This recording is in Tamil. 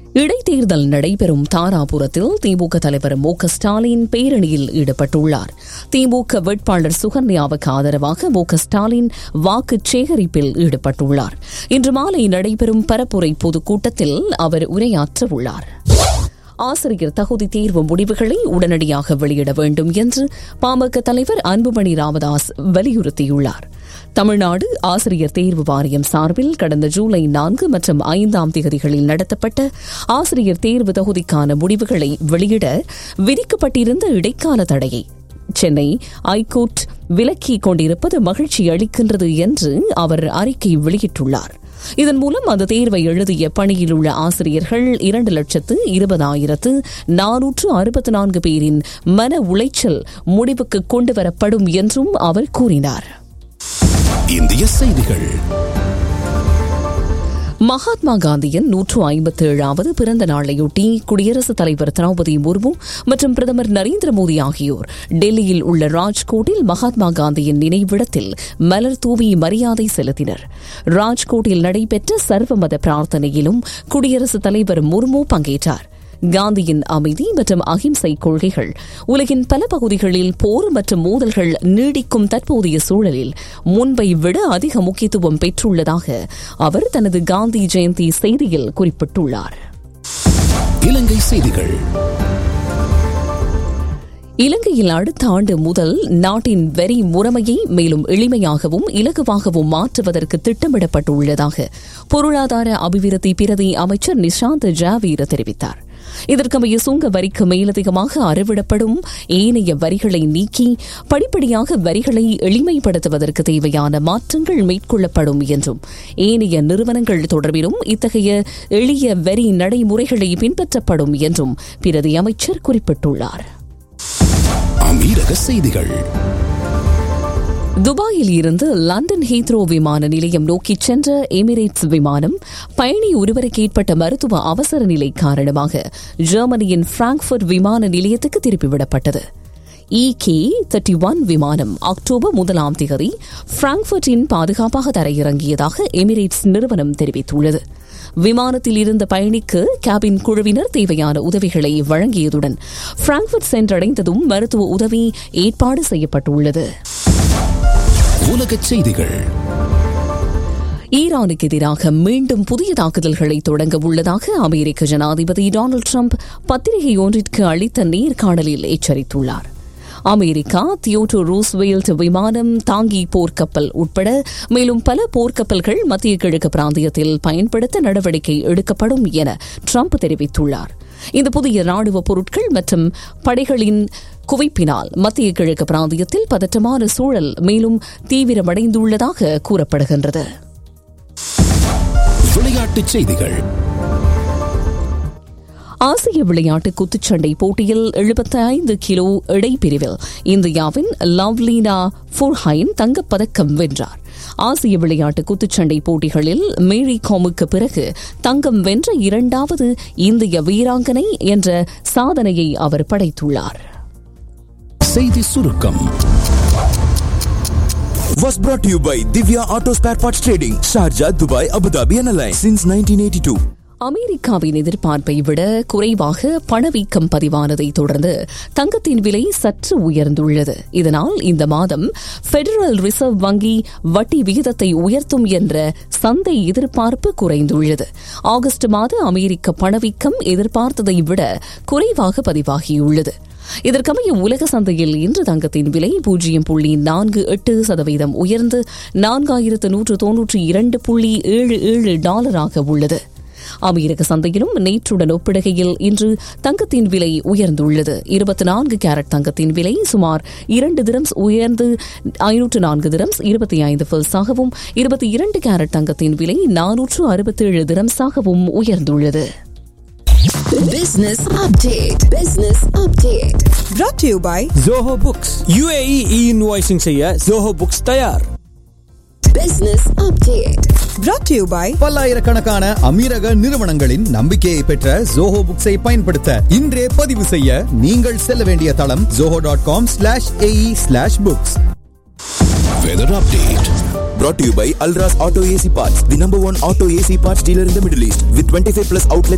இடைத்தேர்தல் நடைபெறும் தாராபுரத்தில் திமுக தலைவர் மு க ஸ்டாலின் பேரணியில் ஈடுபட்டுள்ளார் திமுக வேட்பாளர் சுகன்யாவுக்கு ஆதரவாக மு க ஸ்டாலின் வாக்கு சேகரிப்பில் ஈடுபட்டுள்ளார் இன்று மாலை நடைபெறும் பரப்புரை பொதுக்கூட்டத்தில் அவர் உரையாற்ற உள்ளார் ஆசிரியர் தகுதி தேர்வு முடிவுகளை உடனடியாக வெளியிட வேண்டும் என்று பாமக தலைவர் அன்புமணி ராமதாஸ் வலியுறுத்தியுள்ளார் தமிழ்நாடு ஆசிரியர் தேர்வு வாரியம் சார்பில் கடந்த ஜூலை நான்கு மற்றும் ஐந்தாம் தேதிகளில் நடத்தப்பட்ட ஆசிரியர் தேர்வு தகுதிக்கான முடிவுகளை வெளியிட விதிக்கப்பட்டிருந்த இடைக்கால தடையை சென்னை ஐகோர்ட் விலக்கிக் கொண்டிருப்பது மகிழ்ச்சி அளிக்கின்றது என்று அவர் அறிக்கை வெளியிட்டுள்ளார் இதன் மூலம் அந்த தேர்வை எழுதிய பணியில் உள்ள ஆசிரியர்கள் இரண்டு லட்சத்து இருபதாயிரத்து நானூற்று அறுபத்தி நான்கு பேரின் மன உளைச்சல் முடிவுக்கு கொண்டுவரப்படும் என்றும் அவர் கூறினார் இந்திய செய்திகள் மகாத்மா காந்தியின் நூற்று ஐம்பத்தி ஏழாவது பிறந்த நாளையொட்டி குடியரசுத் தலைவர் திரௌபதி முர்மு மற்றும் பிரதமர் நரேந்திர மோடி ஆகியோர் டெல்லியில் உள்ள ராஜ்கோட்டில் மகாத்மா காந்தியின் நினைவிடத்தில் மலர் தூவி மரியாதை செலுத்தினர் ராஜ்கோட்டில் நடைபெற்ற சர்வமத பிரார்த்தனையிலும் குடியரசுத் தலைவர் முர்மு பங்கேற்றார் காந்தியின் அமைதி மற்றும் அகிம்சை கொள்கைகள் உலகின் பல பகுதிகளில் போர் மற்றும் மோதல்கள் நீடிக்கும் தற்போதைய சூழலில் முன்பை விட அதிக முக்கியத்துவம் பெற்றுள்ளதாக அவர் தனது காந்தி ஜெயந்தி செய்தியில் குறிப்பிட்டுள்ளார் இலங்கை செய்திகள் இலங்கையில் அடுத்த ஆண்டு முதல் நாட்டின் வரி முறைமையை மேலும் எளிமையாகவும் இலகுவாகவும் மாற்றுவதற்கு திட்டமிடப்பட்டுள்ளதாக பொருளாதார அபிவிருத்தி பிரதி அமைச்சர் நிஷாந்த் ஜாவீர் தெரிவித்தார் இதற்கமைய சுங்க வரிக்கு மேலதிகமாக அறவிடப்படும் ஏனைய வரிகளை நீக்கி படிப்படியாக வரிகளை எளிமைப்படுத்துவதற்கு தேவையான மாற்றங்கள் மேற்கொள்ளப்படும் என்றும் ஏனைய நிறுவனங்கள் தொடர்பிலும் இத்தகைய எளிய வரி நடைமுறைகளை பின்பற்றப்படும் என்றும் பிரதி அமைச்சர் குறிப்பிட்டுள்ளார் அமீரக செய்திகள் துபாயில் இருந்து லண்டன் ஹீத்ரோ விமான நிலையம் நோக்கி சென்ற எமிரேட்ஸ் விமானம் பயணி ஒருவருக்கு ஏற்பட்ட மருத்துவ அவசர நிலை காரணமாக ஜெர்மனியின் பிராங்க்பர்ட் விமான நிலையத்துக்கு திருப்பிவிடப்பட்டது இ கே தேர்ட்டி ஒன் விமானம் அக்டோபர் முதலாம் தேதி பிராங்க்பர்ட்டின் பாதுகாப்பாக தரையிறங்கியதாக எமிரேட்ஸ் நிறுவனம் தெரிவித்துள்ளது விமானத்தில் இருந்த பயணிக்கு கேபின் குழுவினர் தேவையான உதவிகளை வழங்கியதுடன் பிராங்க்பர்ட் சென்றடைந்ததும் மருத்துவ உதவி ஏற்பாடு செய்யப்பட்டுள்ளது உலகச் செய்திகள் ஈரானுக்கு எதிராக மீண்டும் புதிய தாக்குதல்களை தொடங்க உள்ளதாக அமெரிக்க ஜனாதிபதி டொனால்டு ட்ரம்ப் பத்திரிகை ஒன்றிற்கு அளித்த நேர்காணலில் எச்சரித்துள்ளார் அமெரிக்கா தியோட்டோ ரூஸ்வெல்ட் விமானம் தாங்கி போர்க்கப்பல் உட்பட மேலும் பல போர்க்கப்பல்கள் மத்திய கிழக்கு பிராந்தியத்தில் பயன்படுத்த நடவடிக்கை எடுக்கப்படும் என ட்ரம்ப் தெரிவித்துள்ளார் இந்த புதிய ராணுவ பொருட்கள் மற்றும் படைகளின் குவிப்பினால் மத்திய கிழக்கு பிராந்தியத்தில் பதற்றமான சூழல் மேலும் தீவிரமடைந்துள்ளதாக கூறப்படுகின்றது விளையாட்டுச் செய்திகள் ஆசிய விளையாட்டு குத்துச்சண்டை போட்டியில் 75 கிலோ இடைப்பிரிவில் இந்தியாவின் லவ்லீனா ஃபுர்ஹைன் தங்கப்பதக்கம் வென்றார் ஆசிய விளையாட்டு குத்துச்சண்டை போட்டிகளில் மேரி காமுக்கு பிறகு தங்கம் வென்ற இரண்டாவது இந்திய வீராங்கனை என்ற சாதனையை அவர் படைத்துள்ளார் செய்தி சுருக்கம் was brought to you by Divya Auto Spare Parts Trading, Sharjah, Dubai, Abu Dhabi and Alliance since 1982. அமெரிக்காவின் எதிர்பார்ப்பை விட குறைவாக பணவீக்கம் பதிவானதை தொடர்ந்து தங்கத்தின் விலை சற்று உயர்ந்துள்ளது இதனால் இந்த மாதம் பெடரல் ரிசர்வ் வங்கி வட்டி விகிதத்தை உயர்த்தும் என்ற சந்தை எதிர்பார்ப்பு குறைந்துள்ளது ஆகஸ்ட் மாத அமெரிக்க பணவீக்கம் எதிர்பார்த்ததை விட குறைவாக பதிவாகியுள்ளது இதற்கமைய உலக சந்தையில் இன்று தங்கத்தின் விலை பூஜ்ஜியம் புள்ளி நான்கு எட்டு சதவீதம் உயர்ந்து நான்காயிரத்து நூற்று தொன்னூற்றி இரண்டு புள்ளி ஏழு ஏழு டாலராக உள்ளது அமெரிக்க சந்தையிலும் நேற்றுடன் ஒப்பிடுகையில் இன்று தங்கத்தின் விலை உயர்ந்துள்ளது இருபத்தி நான்கு கேரட் தங்கத்தின் விலை சுமார் இரண்டு திரம்ஸ் உயர்ந்து ஐநூற்று நான்கு திரம்ஸ் இருபத்தி ஐந்து பில்ஸாகவும் இருபத்தி இரண்டு கேரட் தங்கத்தின் விலை நானூற்று அறுபத்தேழு திரம்ஸாகவும் உயர்ந்துள்ளது Business update. Business update. brought to you by Zoho books UAE e invoicing செய்ய ஜோஹோ புக்ஸ் தயார் Business update. brought to you by பல்லாயிரக்கணக்கான அமீரக நிறுவனங்களின் நம்பிக்கையை பெற்ற ஜோஹோ புக்ஸை பயன்படுத்த இன்றே பதிவு செய்ய நீங்கள் செல்ல வேண்டிய தளம் Zoho dot com slash A E slash books weather update Brought to you by Alras Auto AC Parts, the number one auto AC parts dealer in the Middle East with 25 plus outlets